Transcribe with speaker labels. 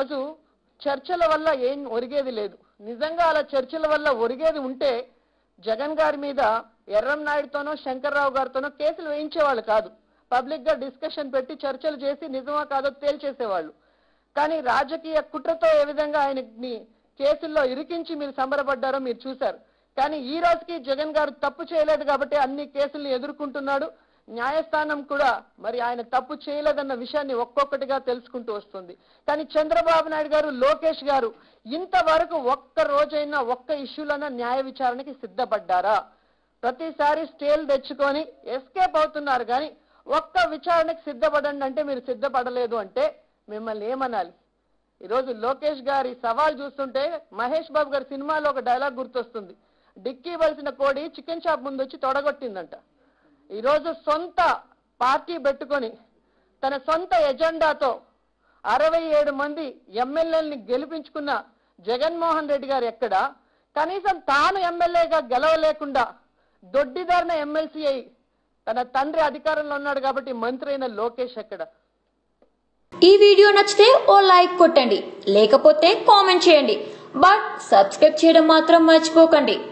Speaker 1: ఈరోజు చర్చల వల్ల ఏం ఒరిగేది లేదు నిజంగా అలా చర్చల వల్ల ఒరిగేది ఉంటే జగన్ గారి మీద ఎర్రం నాయుడుతోనో శంకర్రావు గారితోనో కేసులు వేయించేవాళ్ళు కాదు పబ్లిక్ గా డిస్కషన్ పెట్టి చర్చలు చేసి నిజమా కాదో తేల్చేసేవాళ్ళు కానీ రాజకీయ కుట్రతో ఏ విధంగా ఆయనని కేసుల్లో ఇరికించి మీరు సంబరపడ్డారో మీరు చూశారు కానీ ఈ రోజుకి జగన్ గారు తప్పు చేయలేదు కాబట్టి అన్ని కేసుల్ని ఎదుర్కొంటున్నాడు న్యాయస్థానం కూడా మరి ఆయన తప్పు చేయలేదన్న విషయాన్ని ఒక్కొక్కటిగా తెలుసుకుంటూ వస్తుంది కానీ చంద్రబాబు నాయుడు గారు లోకేష్ గారు ఇంతవరకు ఒక్క రోజైనా ఒక్క ఇష్యూలన్నా న్యాయ విచారణకి సిద్ధపడ్డారా ప్రతిసారి స్టేల్ తెచ్చుకొని ఎస్కేప్ అవుతున్నారు కానీ ఒక్క విచారణకి సిద్ధపడండి అంటే మీరు సిద్ధపడలేదు అంటే మిమ్మల్ని ఏమనాలి ఈరోజు లోకేష్ గారి సవాల్ చూస్తుంటే మహేష్ బాబు గారి సినిమాలో ఒక డైలాగ్ గుర్తొస్తుంది డిక్కీ వలసిన కోడి చికెన్ షాప్ ముందు వచ్చి తొడగొట్టిందంట ఈరోజు సొంత పార్టీ పెట్టుకొని తన సొంత ఎజెండాతో అరవై ఏడు మంది ఎమ్మెల్యేలని గెలిపించుకున్న జగన్మోహన్ రెడ్డి గారు ఎక్కడ కనీసం తాను ఎమ్మెల్యేగా గెలవలేకుండా దొడ్డిదారిన ఎమ్మెల్సీ అయి తన తండ్రి అధికారంలో ఉన్నాడు కాబట్టి మంత్రి అయిన లోకేష్ ఎక్కడ
Speaker 2: ఈ వీడియో నచ్చితే ఓ లైక్ కొట్టండి లేకపోతే కామెంట్ చేయండి బట్ సబ్స్క్రైబ్ చేయడం మాత్రం మర్చిపోకండి